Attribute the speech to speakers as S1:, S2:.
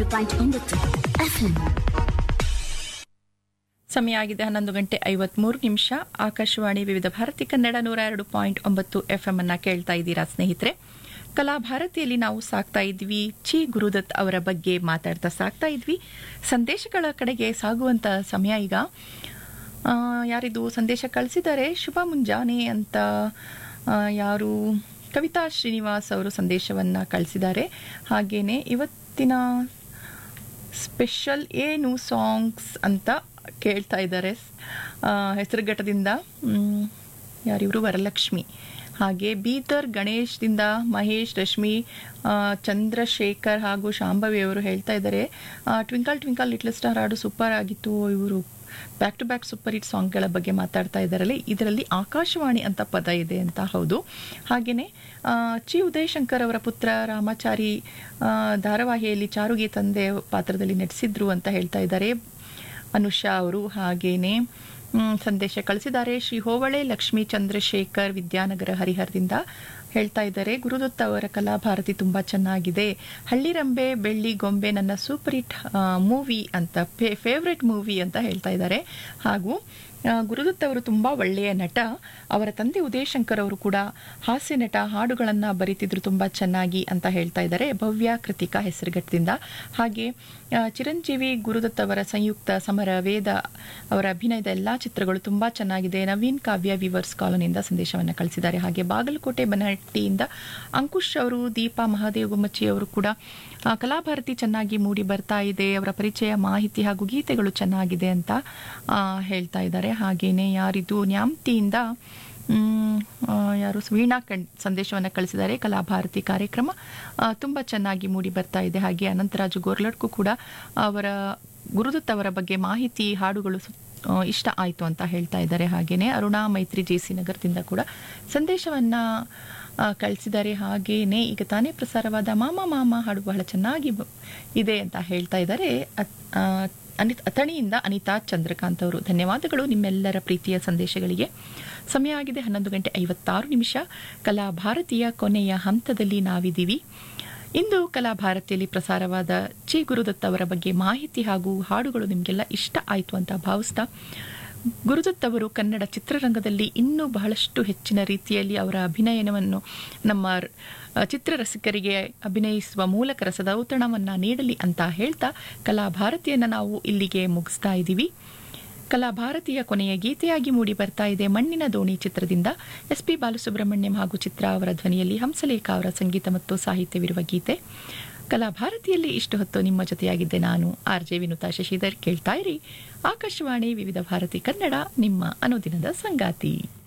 S1: point ಒಂಬತ್ತು FM
S2: ಸಮಯ ಆಗಿದೆ ಹನ್ನೊಂದು ಗಂಟೆ ಐವತ್ಮೂರು ನಿಮಿಷ ಆಕಾಶವಾಣಿ ವಿವಿಧ ಭಾರತಿ ಕನ್ನಡ ನೂರ ಎರಡು ಪಾಯಿಂಟ್ ಒಂಬತ್ತು ಎಫ್ಎಂ ಅನ್ನ ಕೇಳ್ತಾ ಇದ್ದೀರಾ ಸ್ನೇಹಿತರೆ ಕಲಾಭಾರತಿಯಲ್ಲಿ ನಾವು ಸಾಕ್ತಾ ಇದ್ವಿ ಚಿ ಗುರುದತ್ ಅವರ ಬಗ್ಗೆ ಮಾತಾಡ್ತಾ ಸಾಕ್ತಾ ಇದ್ವಿ ಸಂದೇಶಗಳ ಕಡೆಗೆ ಸಾಗುವಂತ ಸಮಯ ಈಗ ಆ, ಯಾರಿದು ಸಂದೇಶ ಕಳಿಸಿದ್ದಾರೆ ಶುಭ ಮುಂಜಾನೆ ಅಂತ ಆ, ಯಾರು ಕವಿತಾ ಶ್ರೀನಿವಾಸ್ ಅವರು ಸಂದೇಶವನ್ನ ಕಳಿಸಿದ್ದಾರೆ ಹಾಗೇನೆ ಇವತ್ತಿನ ಸ್ಪೆಷಲ್ ಏನು ಸಾಂಗ್ಸ್ ಅಂತ ಕೇಳ್ತಾ ಇದ್ದಾರೆ ಆ, ಹೆಸರುಘಟ್ಟದಿಂದ ಮ್, ಯಾರಿವರು ವರಲಕ್ಷ್ಮಿ ಹಾಗೆ ಬೀದರ್ ಗಣೇಶ್ದಿಂದ ಮಹೇಶ್ ರಶ್ಮಿ ಆ, ಚಂದ್ರಶೇಖರ್ ಹಾಗೂ ಶಾಂಭವಿ ಅವರು ಹೇಳ್ತಾ ಇದ್ದಾರೆ ಟ್ವಿಂಕಲ್ ಟ್ವಿಂಕಲ್ ಲಿಟ್ಲ್ ಸ್ಟಾರ್ ಹಾಡು ಸೂಪರ್ ಆಗಿತ್ತು ಇವರು back to back super hit ಸಾಂಗ್ಗಳ ಬಗ್ಗೆ ಮಾತಾಡ್ತಾ ಇದ್ದಾರಲ್ಲಿ ಇದರಲ್ಲಿ ಆಕಾಶವಾಣಿ ಅಂತ ಪದ ಇದೆ ಅಂತ ಹೌದು ಹಾಗೆಯೇ ಚಿ ಉದಯಶಂಕರ್ ಅವರ ಪುತ್ರ ರಾಮಾಚಾರಿ ಆ, ಧಾರಾವಾಹಿಯಲ್ಲಿ ಚಾರುಗೆ ತಂದೆ ಪಾತ್ರದಲ್ಲಿ ನಟಿಸಿದ್ರು ಅಂತ ಹೇಳ್ತಾ ಇದ್ದಾರೆ ಅನುಷಾ ಅವರು ಹಾಗೇನೆ ಮ್, ಸಂದೇಶ ಕಳಿಸಿದ್ದಾರೆ ಶ್ರೀ ಹೋವಳೆ ಲಕ್ಷ್ಮೀ ಚಂದ್ರಶೇಖರ್ ವಿದ್ಯಾನಗರ ಹರಿಹರದಿಂದ ಹೇಳ್ತಾ ಇದ್ದಾರೆ ಗುರುದತ್ತ ಅವರ ಕಲಾಭಾರತಿ ತುಂಬಾ ಚೆನ್ನಾಗಿದೆ ಹಳ್ಳಿರಂಬೆ ಬೆಳ್ಳಿ ಗೊಂಬೆ ನನ್ನ ಸೂಪರ್ ಹಿಟ್ ಮೂವಿ ಅಂತ ಫೇವ್ರೆಟ್ ಮೂವಿ ಅಂತ ಹೇಳ್ತಾ ಇದ್ದಾರೆ ಹಾಗೂ ಆ, ಗುರುದತ್ ಅವರು ತುಂಬಾ ಒಳ್ಳೆಯ ನಟ ಅವರ ತಂದೆ ಉದಯಶಂಕರ್ ಅವರು ಕೂಡ ಹಾಸ್ಯ ನಟ ಹಾಡುಗಳನ್ನ ಬರೀತಿದ್ರು ತುಂಬಾ ಚೆನ್ನಾಗಿ ಅಂತ ಹೇಳ್ತಾ ಇದ್ದಾರೆ ಭವ್ಯ ಕೃತಿಕಾ ಹೆಸರುಘಟ್ಟದಿಂದ ಹಾಗೆ ಆ, ಚಿರಂಜೀವಿ ಗುರುದತ್ ಅವರ ಸಂಯುಕ್ತ ಸಮರ ವೇದ ಅವರ ಅಭಿನಯದ ಎಲ್ಲಾ ಚಿತ್ರಗಳು ತುಂಬಾ ಚೆನ್ನಾಗಿದೆ ನವೀನ್ ಕಾವ್ಯ ವಿವರ್ಸ್ ಕಾಲೋನಿಯಿಂದ ಸಂದೇಶವನ್ನು ಕಳಿಸಿದ್ದಾರೆ ಹಾಗೆ ಬಾಗಲಕೋಟೆ ಬನಹಟ್ಟಿಯಿಂದ ಅಂಕುಶ್ ಅವರು ದೀಪಾ ಮಹಾದೇವ್ ಗುಮ್ಮಚ್ಚಿ ಅವರು ಕೂಡ ಆ, ಕಲಾಭಾರತಿ ಚೆನ್ನಾಗಿ ಮೂಡಿ ಬರ್ತಾ ಇದೆ ಅವರ ಪರಿಚಯ ಮಾಹಿತಿ ಹಾಗೂ ಗೀತೆಗಳು ಚೆನ್ನಾಗಿದೆ ಅಂತ ಆ, ಹೇಳ್ತಾ ಇದ್ದಾರೆ ಹಾಗೇನೆ ಯಾರಿದು ನ್ಯಾಮ್ತಿಯಿಂದ ಮ್, ಆ, ಯಾರು ವೀಣಾ ಕಣ್ ಸಂದೇಶವನ್ನು ಕಳಿಸಿದ್ದಾರೆ ಕಲಾಭಾರತಿ ಕಾರ್ಯಕ್ರಮ ಆ, ತುಂಬಾ ಚೆನ್ನಾಗಿ ಮೂಡಿ ಬರ್ತಾ ಇದೆ ಹಾಗೆ ಅನಂತರಾಜು ಗೋರ್ಲಡ್ಕು ಕೂಡ ಅವರ ಗುರುದತ್ ಅವರ ಬಗ್ಗೆ ಮಾಹಿತಿ ಹಾಡುಗಳು ಸು- ಆ, ಇಷ್ಟ ಆಯಿತು ಅಂತ ಹೇಳ್ತಾ ಇದ್ದಾರೆ ಹಾಗೇನೆ ಅರುಣಾ ಮೈತ್ರಿ ಜೆ ಸಿ ನಗರದಿಂದ ಕೂಡ ಸಂದೇಶವನ್ನ ಆ, ಕಳಿಸಿದ್ದಾರೆ ಹಾಗೇನೆ ಈಗ ತಾನೇ ಪ್ರಸಾರವಾದ ಮಾಮ ಮಾಮ ಹಾಡು ಬಹಳ ಚೆನ್ನಾಗಿ ಬ- ಇದೆ ಅಂತ ಹೇಳ್ತಾ ಇದ್ದಾರೆ ಅತ್- ಆ, ಅನಿತ್ ಅಥಣಿಯಿಂದ ಅನಿತಾ ಚಂದ್ರಕಾಂತ್ ಅವರು ಧನ್ಯವಾದಗಳು ನಿಮ್ಮೆಲ್ಲರ ಪ್ರೀತಿಯ ಸಂದೇಶಗಳಿಗೆ ಸಮಯ ಆಗಿದೆ ಹನ್ನೊಂದು ಗಂಟೆ ಐವತ್ತಾರು ನಿಮಿಷ ಕಲಾ ಭಾರತೀಯ ಕೊನೆಯ ಹಂತದಲ್ಲಿ ನಾವಿದ್ದೀವಿ ಇಂದು ಕಲಾ ಭಾರತಿಯಲ್ಲಿ ಪ್ರಸಾರವಾದ ಚಿ ಗುರುದತ್ ಅವರ ಬಗ್ಗೆ ಮಾಹಿತಿ ಹಾಗೂ ಹಾಡುಗಳು ನಿಮಗೆಲ್ಲ ಇಷ್ಟ ಆಯಿತು ಅಂತ ಭಾವಿಸ್ತಾ ಗುರುದತ್ ಅವರು ಕನ್ನಡ ಚಿತ್ರರಂಗದಲ್ಲಿ ಇನ್ನೂ ಬಹಳಷ್ಟು ಹೆಚ್ಚಿನ ರೀತಿಯಲ್ಲಿ ಅವರ ಅಭಿನಯನವನ್ನು ನಮ್ಮ ಆ, ಚಿತ್ರರಸಿಕರಿಗೆ ಅಭಿನಯಿಸುವ ಮೂಲಕ ರಸದೌತಣವನ್ನ ನೀಡಲಿ ಅಂತ ಹೇಳ್ತಾ ಕಲಾ ಭಾರತಿಯನ್ನ ನಾವು ಇಲ್ಲಿಗೆ ಮುಗಿಸ್ತಾ ಇದ್ದೀವಿ ಕಲಾ ಭಾರತೀಯ ಕೊನೆಯ ಗೀತೆಯಾಗಿ ಮೂಡಿ ಬರ್ತಾ ಇದೆ ಮಣ್ಣಿನ ದೋಣಿ ಚಿತ್ರದಿಂದ ಎಸ್ ಪಿ ಬಾಲಸುಬ್ರಹ್ಮಣ್ಯಂ ಹಾಗೂ ಚಿತ್ರ ಅವರ ಧ್ವನಿಯಲ್ಲಿ ಹಂಸಲೇಖ ಅವರ ಸಂಗೀತ ಮತ್ತು ಸಾಹಿತ್ಯವಿರುವ ಗೀತೆ ಕಲಾ ಭಾರತಿಯಲ್ಲಿ ಇಷ್ಟು ಹೊತ್ತು ನಿಮ್ಮ ಜೊತೆಯಾಗಿದ್ದೆ ನಾನು ಆರ್ ಜೆ ವಿನುತಾ ಶಶಿಧರ್ ಕೇಳ್ತಾ ಇರಿ ಆಕಾಶವಾಣಿ ವಿವಿಧ ಭಾರತಿ ಕನ್ನಡ ನಿಮ್ಮ ಅನುದಿನದ ಸಂಗಾತಿ